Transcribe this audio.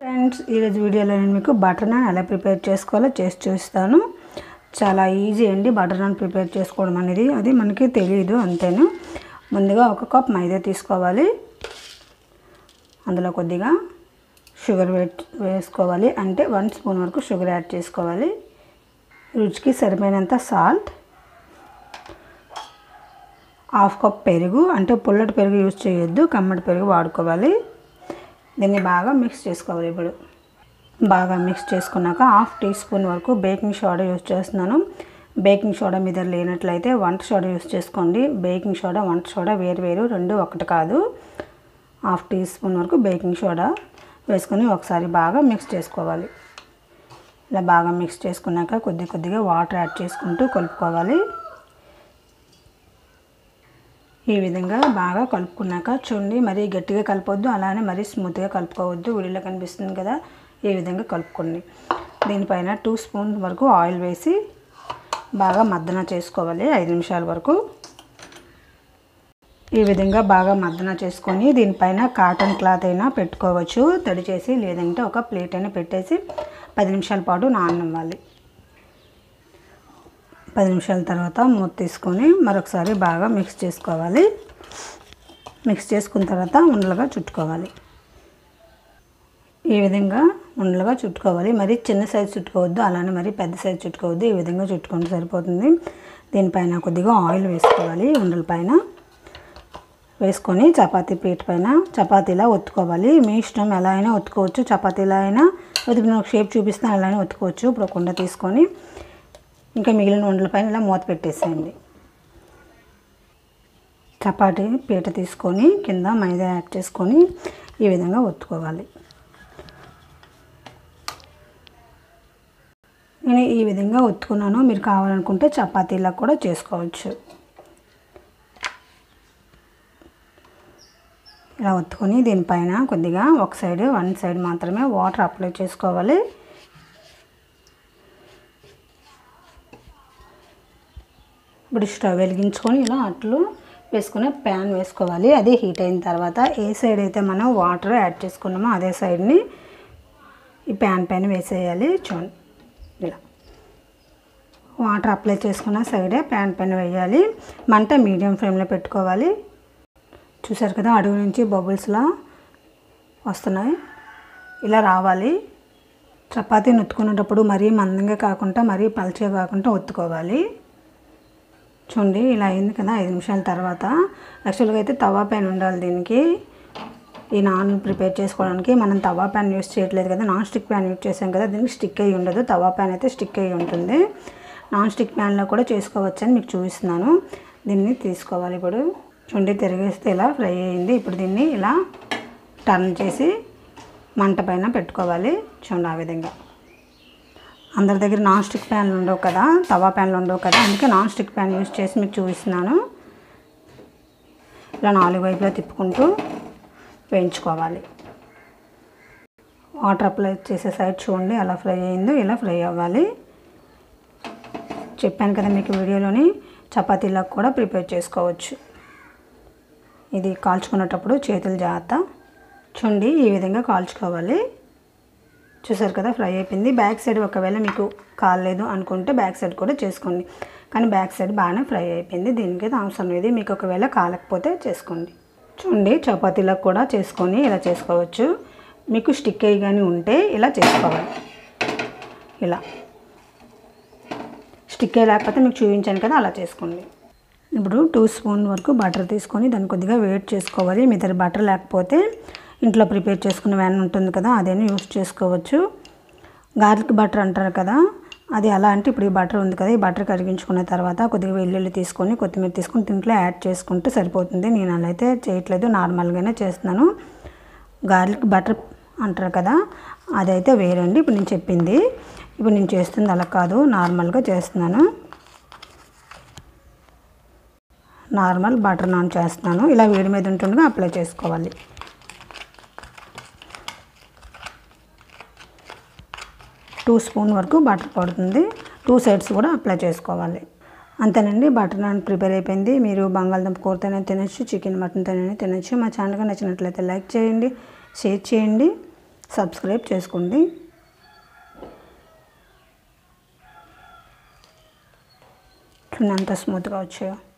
friends ఈరోజు వీడియోలో నేను మీకు బటర్ నాన్ ఎలా ప్రిపేర్ చేసుకోవాలో చేసి చూస్తాను చాలా ఈజీ అండి బటర్ నాన్ ప్రిపేర్ చేసుకోవడం అనేది అది మనకి తెలియదు అంతేను ముందుగా ఒక కప్ మైదా తీసుకోవాలి అందులో కొద్దిగా షుగర్ వేసుకోవాలి అంటే వన్ స్పూన్ వరకు షుగర్ యాడ్ చేసుకోవాలి రుచికి సరిపోయినంత సాల్ట్ హాఫ్ కప్ పెరుగు అంటే పుల్లటి పెరుగు యూజ్ చేయొద్దు కమ్మటి పెరుగు వాడుకోవాలి దీన్ని బాగా మిక్స్ చేసుకోవాలి ఇప్పుడు బాగా మిక్స్ చేసుకున్నాక హాఫ్ టీ స్పూన్ వరకు బేకింగ్ సోడా యూజ్ చేస్తున్నాను బేకింగ్ సోడా మీద లేనట్లయితే వంట సోడా యూజ్ చేసుకోండి బేకింగ్ సోడా వంట సోడా వేరు వేరు రెండు ఒకటి కాదు హాఫ్ టీ స్పూన్ వరకు బేకింగ్ సోడా వేసుకొని ఒకసారి బాగా మిక్స్ చేసుకోవాలి ఇలా బాగా మిక్స్ చేసుకున్నాక కొద్ది కొద్దిగా వాటర్ యాడ్ చేసుకుంటూ కలుపుకోవాలి ఈ విధంగా బాగా కలుపుకున్నాక చూడండి మరీ గట్టిగా కలపొద్దు అలానే మరీ స్మూత్గా కలుపుకోవద్దు వీడియోలో కనిపిస్తుంది కదా ఈ విధంగా కలుపుకోండి దీనిపైన టూ స్పూన్ వరకు ఆయిల్ వేసి బాగా మద్దన చేసుకోవాలి ఐదు నిమిషాల వరకు ఈ విధంగా బాగా మద్దన చేసుకొని దీనిపైన కాటన్ క్లాత్ అయినా పెట్టుకోవచ్చు తడి చేసి లేదంటే ఒక ప్లేట్ అయినా పెట్టేసి పది నిమిషాల పాటు నాననివ్వాలి పది నిమిషాల తర్వాత మూత తీసుకొని మరొకసారి బాగా మిక్స్ చేసుకోవాలి మిక్స్ చేసుకున్న తర్వాత ఉండలుగా చుట్టుకోవాలి ఈ విధంగా ఉండలుగా చుట్టుకోవాలి మరి చిన్న సైజు చుట్టుకోవద్దు అలానే మరి పెద్ద సైజు చుట్టుకోవద్దు ఈ విధంగా చుట్టుకుంటే సరిపోతుంది దీనిపైన కొద్దిగా ఆయిల్ వేసుకోవాలి ఉండల పైన వేసుకొని చపాతీ పీట పైన చపాతీలా ఒత్తుకోవాలి మీ ఇష్టం ఎలా అయినా ఒత్తుకోవచ్చు చపాతీలా అయినా ఒత్తుకుని ఒక షేప్ చూపిస్తాను అలా అయినా ఒత్తుకోవచ్చు ఇప్పుడు కుండ తీసుకొని ఇంకా మిగిలిన వంటల పైన ఇలా మూత పెట్టేసేయండి చపాతీ పీట తీసుకొని కింద మైదా యాడ్ చేసుకొని ఈ విధంగా ఒత్తుకోవాలి నేను ఈ విధంగా ఒత్తుకున్నాను మీరు కావాలనుకుంటే చపాతీలా కూడా చేసుకోవచ్చు ఇలా ఒత్తుకొని దీనిపైన కొద్దిగా ఒక సైడ్ వన్ సైడ్ మాత్రమే వాటర్ అప్లై చేసుకోవాలి ఇప్పుడు స్టవ్ వెలిగించుకొని ఇలా అట్లు వేసుకుని ప్యాన్ వేసుకోవాలి అది హీట్ అయిన తర్వాత ఏ సైడ్ అయితే మనం వాటర్ యాడ్ చేసుకున్నామో అదే సైడ్ని ఈ ప్యాన్ పైన వేసేయాలి చూడండి ఇలా వాటర్ అప్లై చేసుకున్న సైడే ప్యాన్ పైన వేయాలి మంట మీడియం ఫ్లేమ్లో పెట్టుకోవాలి చూసారు కదా అడుగు నుంచి బబుల్స్లా వస్తున్నాయి ఇలా రావాలి చపాతీ నొత్తుకునేటప్పుడు మరీ మందంగా కాకుండా మరీ పల్చగా కాకుండా ఒత్తుకోవాలి చూడండి ఇలా అయింది కదా ఐదు నిమిషాల తర్వాత యాక్చువల్గా అయితే తవా ప్యాన్ ఉండాలి దీనికి ఈ నాన్ ప్రిపేర్ చేసుకోవడానికి మనం తవా ప్యాన్ యూస్ చేయట్లేదు కదా నాన్ స్టిక్ ప్యాన్ యూజ్ చేసాం కదా దీనికి స్టిక్ అయ్యి ఉండదు తవా ప్యాన్ అయితే స్టిక్ అయ్యి ఉంటుంది నాన్ స్టిక్ ప్యాన్లో కూడా చేసుకోవచ్చని మీకు చూపిస్తున్నాను దీన్ని తీసుకోవాలి ఇప్పుడు చుండి తిరిగేస్తే ఇలా ఫ్రై అయింది ఇప్పుడు దీన్ని ఇలా టర్న్ చేసి మంట పైన పెట్టుకోవాలి చూడండి ఆ విధంగా అందరి దగ్గర నాన్ స్టిక్ ప్యాన్లు ఉండవు కదా తవా ప్యాన్లు ఉండవు కదా అందుకే నాన్ స్టిక్ ప్యాన్ యూజ్ చేసి మీకు చూపిస్తున్నాను ఇలా నాలుగు వైపులా తిప్పుకుంటూ వేయించుకోవాలి వాటర్ అప్లై చేసే సైడ్ చూడండి ఎలా ఫ్రై అయిందో ఇలా ఫ్రై అవ్వాలి చెప్పాను కదా మీకు వీడియోలోని చపాతీలకు కూడా ప్రిపేర్ చేసుకోవచ్చు ఇది కాల్చుకునేటప్పుడు చేతులు జాగ్రత్త చూడండి ఈ విధంగా కాల్చుకోవాలి చూసారు కదా ఫ్రై అయిపోయింది బ్యాక్ సైడ్ ఒకవేళ మీకు కాలేదు అనుకుంటే బ్యాక్ సైడ్ కూడా చేసుకోండి కానీ బ్యాక్ సైడ్ బాగానే ఫ్రై అయిపోయింది దీనికైతే అవసరం లేదు మీకు ఒకవేళ కాలకపోతే చేసుకోండి చూడండి చపాతీలకు కూడా చేసుకొని ఇలా చేసుకోవచ్చు మీకు స్టిక్ అయ్యి కానీ ఉంటే ఇలా చేసుకోవాలి ఇలా స్టిక్ అయ్యి లేకపోతే మీకు చూపించాను కదా అలా చేసుకోండి ఇప్పుడు టూ స్పూన్ వరకు బటర్ తీసుకొని దాన్ని కొద్దిగా వేట్ చేసుకోవాలి మీ దగ్గర బటర్ లేకపోతే ఇంట్లో ప్రిపేర్ చేసుకున్న వ్యాన్ ఉంటుంది కదా అదేనా యూస్ చేసుకోవచ్చు గార్లిక్ బటర్ అంటారు కదా అది ఎలా అంటే ఇప్పుడు ఈ బటర్ ఉంది కదా ఈ బటర్ కరిగించుకున్న తర్వాత కొద్దిగా వెల్లుల్లి తీసుకొని కొత్తిమీర తీసుకొని దీంట్లో యాడ్ చేసుకుంటే సరిపోతుంది నేను అలా అయితే చేయట్లేదు నార్మల్గానే చేస్తున్నాను గార్లిక్ బటర్ అంటారు కదా అదైతే వేరండి ఇప్పుడు నేను చెప్పింది ఇప్పుడు నేను చేస్తుంది అలా కాదు నార్మల్గా చేస్తున్నాను నార్మల్ బటర్ నాన్ చేస్తున్నాను ఇలా వేడి మీద ఉంటుండగా అప్లై చేసుకోవాలి టూ స్పూన్ వరకు బటర్ పడుతుంది టూ సైడ్స్ కూడా అప్లై చేసుకోవాలి అంతేనండి బటర్ నాన్ ప్రిపేర్ అయిపోయింది మీరు బంగాళదుంప కూరతోనే తినచ్చు చికెన్ మటన్తోనే తినచ్చు మా ఛానల్గా నచ్చినట్లయితే లైక్ చేయండి షేర్ చేయండి సబ్స్క్రైబ్ చేసుకోండి చూడండి ఎంత స్మూత్గా వచ్చాయో